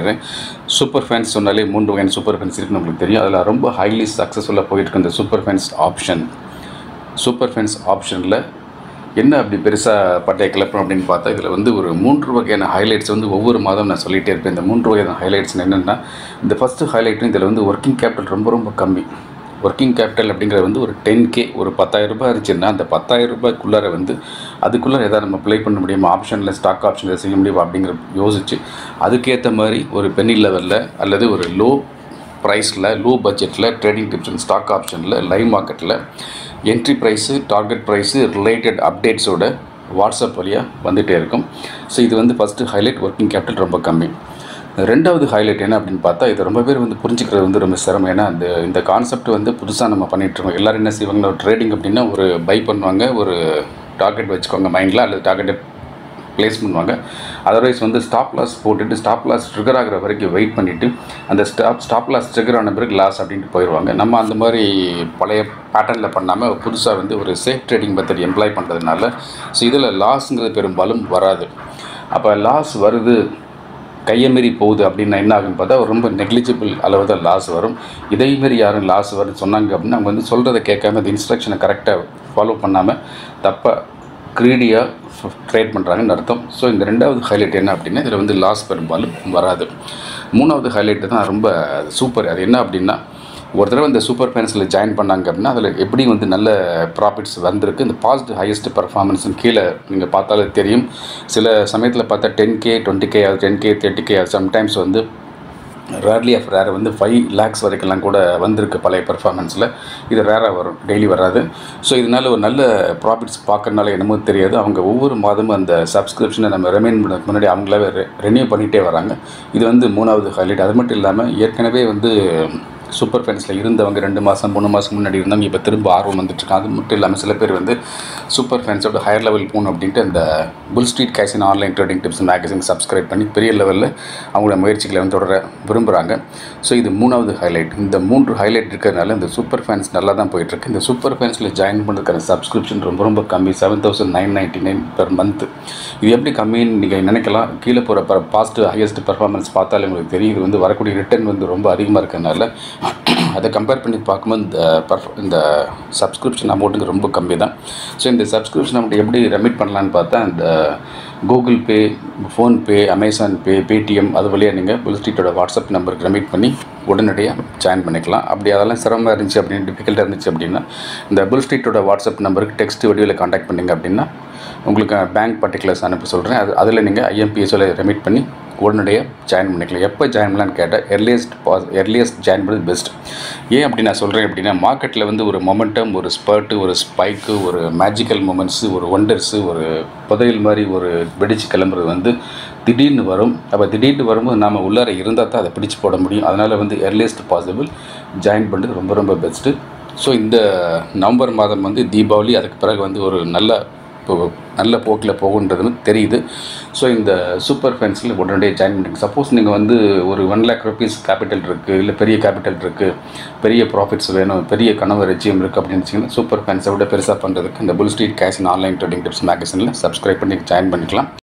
காட்டுறேன் super fans சொன்னாலே மூன்று வகையான சூப்பர் ஃபேன்ஸ் இருக்குன்னு உங்களுக்கு தெரியும் அதில் ரொம்ப ஹைலி சக்ஸஸ்ஃபுல்லாக போயிட்டு இருக்க இந்த super fans option super fans ஆப்ஷனில் என்ன அப்படி பெருசாக பட்டைய கிளப்பணும் அப்படின்னு பார்த்தா இதில் வந்து ஒரு மூன்று வகையான ஹைலைட்ஸ் வந்து ஒவ்வொரு மாதம் நான் சொல்லிகிட்டே இருப்பேன் இந்த மூன்று வகையான ஹைலைட்ஸ் என்னென்னா இந்த ஃபஸ்ட்டு ஹைலைட்டும் இதில் வந்து ஒர்க்கிங் கேபிட்டல் ரொம்ப ரொம்ப கம்மி ஒர்க்கிங் கேபிட்டல் அப்படிங்கிறது வந்து ஒரு டென் கே ஒரு பத்தாயிரம் ரூபாய் இருந்துச்சுன்னா அந்த பத்தாயிரம் ரூபாய்க்குள்ளார வந்து அதுக்குள்ளே எதாவது நம்ம ப்ளே பண்ண முடியுமா ஆப்ஷனில் ஸ்டாக் ஆப்ஷனில் செய்ய முடியுமா அப்படிங்கிற யோசிச்சு அதுக்கேற்ற மாதிரி ஒரு பென்னி லெவலில் அல்லது ஒரு லோ ப்ரைஸில் லோ பட்ஜெட்டில் ட்ரேடிங் டிப்ஸ் அண்ட் ஸ்டாக் ஆப்ஷனில் லைவ் மார்க்கெட்டில் entry price target price related அப்டேட்ஸோட வாட்ஸ்அப் வழியாக வந்துகிட்டே இருக்கும் ஸோ இது வந்து ஃபஸ்ட்டு ஹைலைட் ஒர்க்கிங் கேபிட்டல் ரொம்ப கம்மி ரெண்டாவது ஹைலைட் என்ன அப்படின்னு பார்த்தா இது ரொம்ப பேர் வந்து புரிஞ்சுக்கிறது வந்து ரொம்ப சிரமம் ஏன்னா அந்த இந்த கான்செப்ட் வந்து புதுசாக நம்ம பண்ணிகிட்டு இருக்கோம் எல்லோரும் என்ன செய்வாங்கன்னா ஒரு ட்ரேடிங் அப்படின்னா ஒரு பை பண்ணுவாங்க ஒரு டார்கெட் வச்சுக்கோங்க மைண்டில் அல்லது டார்கெட்டை ப்ளேஸ் பண்ணுவாங்க அதர்வைஸ் வந்து ஸ்டாப் லாஸ் போட்டுட்டு ஸ்டாப் லாஸ் ட்ரிகர் ஆகிற வரைக்கும் வெயிட் பண்ணிவிட்டு அந்த ஸ்டாப் ஸ்டாப் லாஸ் ட்ரிகர் ஆன பிறகு லாஸ் அப்படின்ட்டு போயிடுவாங்க நம்ம அந்த மாதிரி பழைய பேட்டர்னில் பண்ணாமல் புதுசாக வந்து ஒரு சேஃப் ட்ரேடிங் மெத்தட் எம்ப்ளாய் பண்ணுறதுனால ஸோ இதில் லாஸுங்கிறது பெரும்பாலும் வராது அப்போ லாஸ் வருது கையை மீறி போகுது அப்படின்னா என்ன ஆகுன்னு பார்த்தா ஒரு ரொம்ப நெக்லிஜிபிள் அளவு தான் லாஸ் வரும் இதே மாரி யாரும் லாஸ் வரும்னு சொன்னாங்க அப்படின்னா அவங்க வந்து சொல்கிறத கேட்காம அந்த இன்ஸ்ட்ரக்ஷனை கரெக்டாக ஃபாலோ பண்ணாமல் தப்பாக க்ரீடியாக ட்ரேட் பண்ணுறாங்கன்னு அர்த்தம் ஸோ இந்த ரெண்டாவது ஹைலைட் என்ன அப்படின்னா இதில் வந்து லாஸ் பெரும்பாலும் வராது மூணாவது ஹைலைட்டு தான் ரொம்ப சூப்பர் அது என்ன அப்படின்னா ஒரு தடவை இந்த சூப்பர் ஃபேன்ஸில் ஜாயின் பண்ணாங்க அப்படின்னா அதில் எப்படி வந்து நல்ல ப்ராஃபிட்ஸ் வந்திருக்கு இந்த பாஸ்ட் ஹையஸ்ட் பர்ஃபார்மன்ஸ்னு கீழே நீங்கள் பார்த்தாலே தெரியும் சில சமயத்தில் பார்த்தா டென் கே டுவெண்ட்டி கே ஆகுது ten K thirty K sometimes வந்து ரேர்லி ஆஃப் ரேர் வந்து ஃபைவ் லேக்ஸ் வரைக்கும்லாம் கூட வந்திருக்கு பழைய பர்ஃபார்மன்ஸில் இது ரேராக வரும் டெய்லி வராது ஸோ இதனால் ஒரு நல்ல ப்ராஃபிட்ஸ் பார்க்கறனால என்னமோ தெரியாது அவங்க ஒவ்வொரு மாதமும் அந்த சப்ஸ்கிரிப்ஷனை நம்ம ரெமைன் பண்ணதுக்கு முன்னாடி அவங்களாவே ரெனியூ பண்ணிகிட்டே வராங்க இது வந்து மூணாவது ஹைலைட் அது மட்டும் இல்லாமல் ஏற்கனவே வந்து சூப்பர் ஃபேன்ஸில் இருந்தவங்க ரெண்டு மாதம் மூணு மாதம் முன்னாடி இருந்தவங்க இப்போ திரும்ப ஆர்வம் வந்துட்டுருக்காங்க அது மட்டும் இல்லாமல் சில பேர் வந்து சூப்பர் ஃபேன்ஸோட ஹையர் லெவல் போகணும் அப்படின்ட்டு அந்த புல் ஸ்ட்ரீட் கேசின் online trading tips magazine subscribe பண்ணி பெரிய லெவலில் அவங்களோட முயற்சிகளை வந்து தொடர விரும்புகிறாங்க ஸோ இது மூணாவது ஹைலைட் இந்த மூன்று ஹைலைட் இருக்கிறதுனால இந்த சூப்பர் ஃபேன்ஸ் நல்லா தான் போயிட்டுருக்கு இந்த சூப்பர் ஃபேன்ஸில் ஜாயின் பண்ணுறதுக்கான சப்ஸ்கிரிப்ஷன் ரொம்ப ரொம்ப கம்மி seven thousand nine ninety nine per month இது எப்படி கம்மின்னு நீங்கள் நினைக்கலாம் கீழே போகிற பாஸ்ட் ஹையஸ்ட் பர்ஃபார்மன்ஸ் பார்த்தாலே உங்களுக்கு தெரியும் இது வந்து வரக்கூடிய ரிட்டர்ன் வந்து ரொம்ப அதிகமாக இருக்கிறதுனால அதை கம்பேர் பண்ணி பார்க்கும்போது இந்த பர்ஃப் இந்த சப்ஸ்கிரிப்ஷன் அமௌண்ட்டுங்க ரொம்ப கம்மி தான் ஸோ இந்த சப்ஸ்கிரிப்ஷன் அமௌண்ட் எப்படி ரெமிட் பண்ணலான்னு பார்த்தா இந்த Google Pay PhonePe Amazon Pay Paytm அது வழியாக நீங்கள் புல் ஸ்ட்ரீட்டோட வாட்ஸ்அப் நம்பருக்கு ரெமிட் பண்ணி உடனடியாக ஜாயின் பண்ணிக்கலாம் அப்படி அதெல்லாம் சிரமமாக இருந்துச்சு அப்படின்னு டிஃபிகல்ட்டாக இருந்துச்சு அப்படின்னா இந்த புல் ஸ்ட்ரீட்டோட வாட்ஸ்அப் நம்பருக்கு டெக்ஸ்ட் வடிவில் காண்டாக்ட் பண்ணிங்க அப்படின்னா உங்களுக்கு பேங்க் பர்டிகுலர்ஸ் அனுப்ப சொல்கிறேன் அது அதில் நீங்கள் ஐஎம்பிஎஸ்ஸில் ரெமிட் பண்ணி உடனடியாக ஜாயின் பண்ணிக்கலாம் எப்போ ஜாயின் பண்ணலான்னு கேட்டால் எர்லியஸ்ட் பாஸ் எர்லியஸ்ட் ஜாயின் பண்ணது பெஸ்ட் ஏன் அப்படி நான் சொல்கிறேன் அப்படின்னா மார்க்கெட்டில் வந்து ஒரு மொமெண்டம் ஒரு ஸ்பர்ட்டு ஒரு ஸ்பைக்கு ஒரு மேஜிக்கல் மூமெண்ட்ஸு ஒரு ஒண்டர்ஸு ஒரு புதையல் மாதிரி ஒரு வெடிச்சு கிளம்புறது வந்து திடீர்னு வரும் அப்போ திடீர்னு வரும்போது நாம் உள்ளார இருந்தால் தான் அதை பிடிச்சு போட முடியும் அதனால் வந்து எர்லியஸ்ட் பாசிபிள் ஜாயின் பண்ணுறது ரொம்ப ரொம்ப பெஸ்ட்டு ஸோ இந்த நவம்பர் மாதம் வந்து தீபாவளி அதுக்கு பிறகு வந்து ஒரு நல்ல இப்போ நல்ல போக்கில் போகுன்றது தெரியுது ஸோ இந்த சூப்பர் ஃபேன்ஸில் உடனடியாக ஜாயின் பண்ணுங்க சப்போஸ் நீங்கள் வந்து ஒரு ஒன் லேக் ருபீஸ் கேபிட்டல் இருக்குது இல்லை பெரிய கேபிட்டல் இருக்குது பெரிய ப்ராஃபிட்ஸ் வேணும் பெரிய கனவு ரஜியம் இருக்குது அப்படின்னு வச்சிங்கன்னா சூப்பர் ஃபேன்ஸை விட பெருசாக பண்ணுறதுக்கு இந்த Bull Street cash online trading tips மேகசினில் சப்ஸ்கிரைப் பண்ணி ஜாயின் பண்ணிக்கலாம்